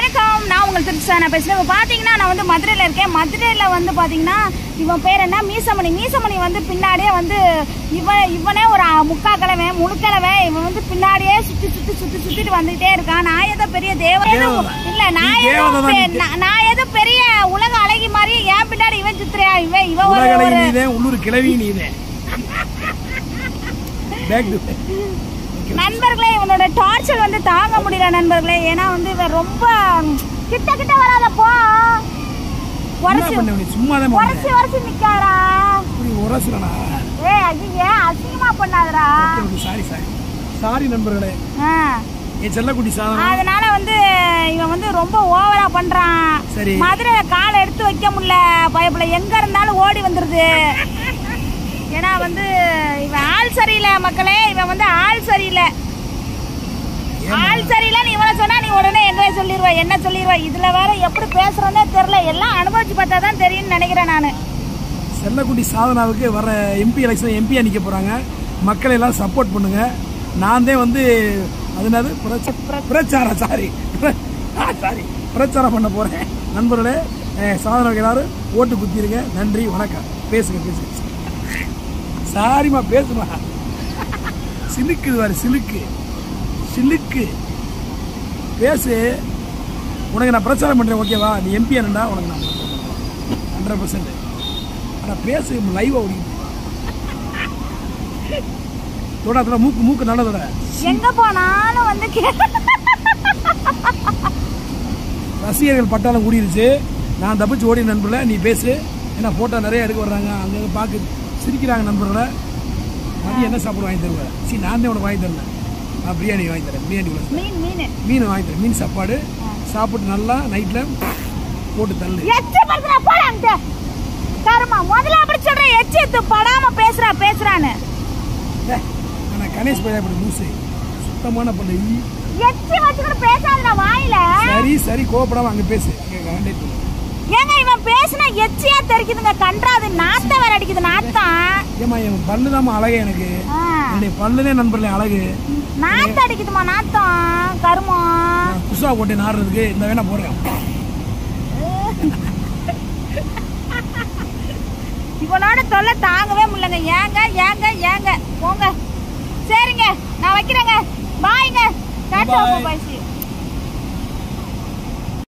வணக்கம் நான் உங்கள் திருச்சி நான் பேசுகிறேன் இப்போ பார்த்தீங்கன்னா நான் வந்து மதுரையில் இருக்கேன் மதுரையில் வந்து பார்த்தீங்கன்னா இவன் பேர் என்ன மீசமணி மீசமணி வந்து பின்னாடியே வந்து இவன் இவனே ஒரு அ- முக்கா கிழமை முழுக்கிழமை இவன் வந்து பின்னாடியே சுற்றி சுற்றி சுற்றி சுற்றிட்டு வந்துகிட்டே இருக்கான் நான் ஏதோ பெரிய தேவ தேவதை. இல்லை நான் நீ ஏதோ தேவதை தான் பெ- நீ. நான் நான் ஏதோ பெரிய உலக அழகி மாதிரி ஏன் பின்னாடி இவன் சுத்துறியா இவன் இவன் ஒரு உலகலை ஒரு நீதே உள்ளூர் கிளவி நீதே பேக் டு நண்பர்களே இவனோட டார்ச்சர் வந்து தாங்க முடியல நண்பர்களே ஏன்னா வந்து இவன் ரொம்ப கிட்ட கிட்ட வராத போ என்ன உரசி பண்ண நீ சும்மா தான் உரசி உரசி நிக்காரா இப்படி உரசுறனா ஏய் ஐயே அசிங்கமா பண்ணாதடா சாரி சாரி சாரி நண்பர்களே ஆ, என் செல்லக்குட்டி சாதனம் அதனால வந்து இவன் வந்து ரொம்ப ஓவரா பண்றான் சரி. மதுரையில காலை எடுத்து வைக்க முடியல பயப்புல எங்க இருந்தாலும் ஓடி வந்துருது ஏன்னா வந்து இவன் ஆள் சரியில்லை மக்களே இவன் வந்து ஆள் சரியில்லை ஆள் சரியில்லைன்னு இவனை சொன்னா நீ உடனே என்ன சொல்லிடுவ என்ன சொல்லிடுவ இதுல வேற எப்படி பேசுறோன்னே தெரியல எல்லாம் அனுபவிச்சு பார்த்தா தான் தெரியும்னு நினைக்கிறேன் நானு செல்லக்குட்டி சாதனாவுக்கு வர எம்பி எலெக்ஷன் எம்பியா நிக்க போறாங்க மக்கள் எல்லாம் சப்போர்ட் பண்ணுங்க நான் தான் வந்து அது என்னது பிரச்ச- பிரச்சாரம் சாரி சாரி பிரச்சாரம் பண்ண போறேன் நண்பர்களே அஹ், சாதனாவுக்கு எல்லாரும் ஓட்டு குத்திருங்க நன்றி வணக்கம் பேசுங்க பேசுங்க சாரிம்மா பேசுமா சிலுக்குது பாரு சிலுக்கு சிலுக்கு பேசு உனக்கு நான் பிரச்சாரம் பண்றேன் ஓகேவா நீ எம்பி என்னடா உனக்கு நான் ஹண்ட்ரட் பர்சன்ட் ஆனால் பேசு லைவா ஓடிக்கிட்டு தொட தொட மூக்கு மூக்கு நல்ல தொட எங்க போனாலும் வந்து கே- ரசிகர்கள் பட்டாளம் கூடிருச்சு நான் தப்பிச்சு ஓடி நண்பர்களே நீ பேசு ஏன்னா போட்டோ நிறைய எடுக்க வர்றாங்க அங்கே பார்க்க சிரிக்கிறாங்க நண்பர்களே மதியம் என்ன சாப்பிட வாங்கி தருவேன் சரி நான் தான் உனக்கு வாங்கி தரேன் நான் பிரியாணி வாங்கி தரேன் பிரியாணி கூட மீன் மீன் மீன் வாங்கி தரேன் மீன் சாப்பாடு சாப்பிட்டு நல்லா நைட்டில் போட்டு தள்ளு எச்சி படுத்துறா போடான்ட்டு கருமா முதல்ல அப்படி சொல்றேன் எச்சி எத்து படாம பேசுறா பேசுறான்னு டே, ஆனா கணேஷ் பையா இப்படி லூசு சுத்தமான பண்ணு ஈ. எச்சி வச்சுக்கிட்டு பேசாதடா வாயில சரி சரி கோவப்படாம அங்கே பேசு இங்க காண்டாக்ட் பண்ணு ஏங்க இவன் பேசினா எச்சியா தெரிக்குதுங்க கன்றாது நாத்தம் வேற அடிக்குது நாத்தம் ஏமா என் பல்லு தான் அழகு எனக்கு ஆ, என்னுடைய பல்லுதே நண்பர்களே அழகு நாத்தம் அடிக்குதுமா நாத்தம் கருமம் நான் குசா போட்டு நாடுறதுக்கு இந்த வேணா போறேன் இவனோட தொல்லை தாங்கவே முடியலங்க ஏங்க ஏங்க ஏங்க போங்க சரிங்க நான் வைக்கிறேங்க பாய்ங்க டாட்டா Bye. பாய்